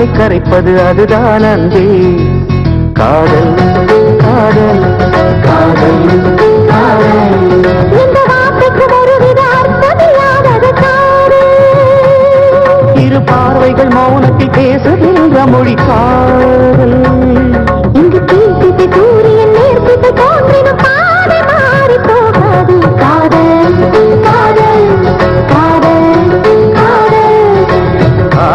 கரைப்பது அதுதான் அன்பே காதல் காதல் காதல் காதல் இந்த வார்த்தைக்கு ஒருவித அர்த்தமில்லாதது காதல் இரு பார்வைகள் மௌனத்தில் பேசுகின்ற மொழி காதல் இங்கு கீழ்த்திசை சூரியன் நேர்த்திசை தோன்றினும் பாதை மாறி போகாது காதல் காதல் காதல் காதல் ஆ,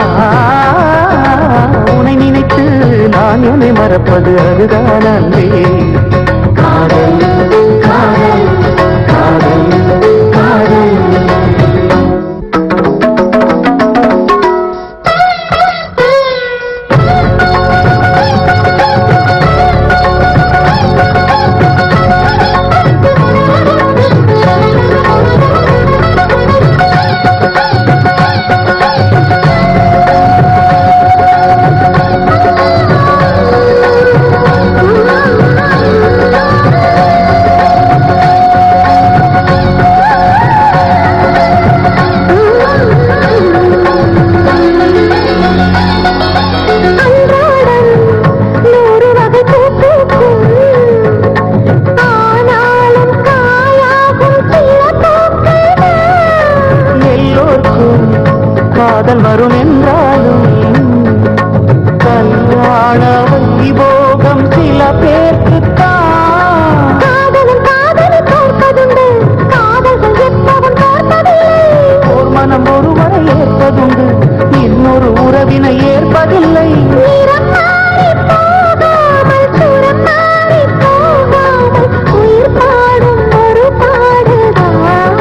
உன்னை நினைத்து நான் என்னை மறப்பது அதுதான் அன்பே காதல் காதல் காதல் காதல் அன்றாடம் நூறு வகை பூ பூக்கும் ஆனாலும் காயாகும் சில பூக்கள் எல்லோருக்கும் காதல் வரும் என்றாலும் கல்யாண வைபோகம் சில பேர்க்குத்தான் காதலும் காதலை தோற்பதுண்டு காதல்கள் எப்பவும் தோற்பதில்லை ஓர் மனம் ஒருவரை ஏற்பதுண்டு இன்னொரு உறவினை ஏற்பதில்லை நிறம் மாறி போகாமல் சுரம் மாறி போகாமல் உயிர் பாடும் ஒரு பாடுதான்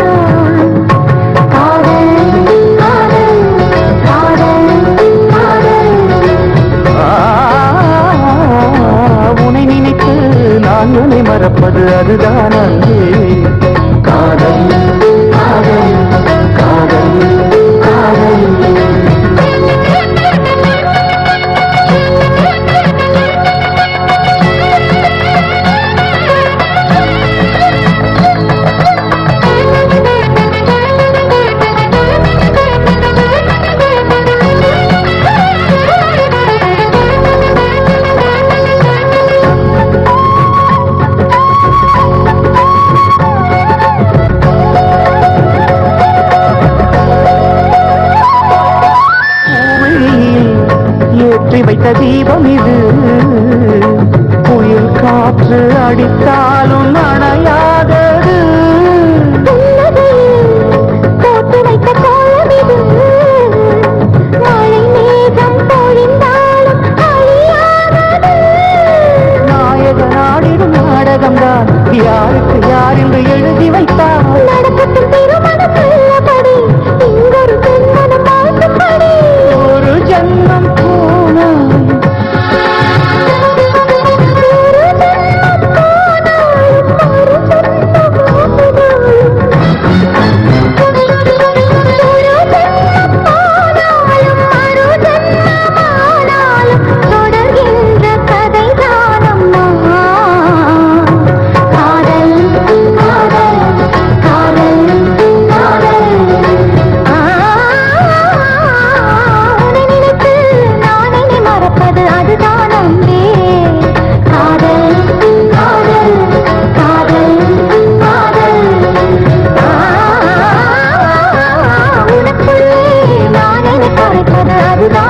காதல் காதல் காதல் காதல் ஆ, உன்னை நினைத்து நான் உன்னை மறப்பது அதுதான் அன்பே காதல் காதல் காதல் காதல் பூவெளியில் ஏற்றி வைத்த தீபம் இது புயல் காற்று அடித்தாலும் அணையாதது போட்டு வைத்த கோலம் இது மழை மேகம் பொழிந்தாலும் அழியாதது நாயக நாடிடும் நாடகம்தான் யாருக்கு யார் என்று எழுதி வைத்தார் நடக்கட்டும் திருமணம் நல்லபடி இங்கொரு பெண்மனம் வாழ்த்துப்படி ஒரு ஜன்மம் போனாய் ஒரு ஜென்மம் போனாலும் ஒரு ஜென்மம் போனாலும் ஒரு ஜென்மம் போனாலும் மறு ஜென்மமானாலும் தொடர்கின்ற கதை தானம்மா காதல் காதல் காதல் காதல் ஆ, உன்னை நினைத்து நான் என்னை மறப்பது அதுதான் அன்பே காதல் காதல் காதல் காதல் ஆ, உனக்குள்ளே நான் என்னை குறைப்பது அதுதான்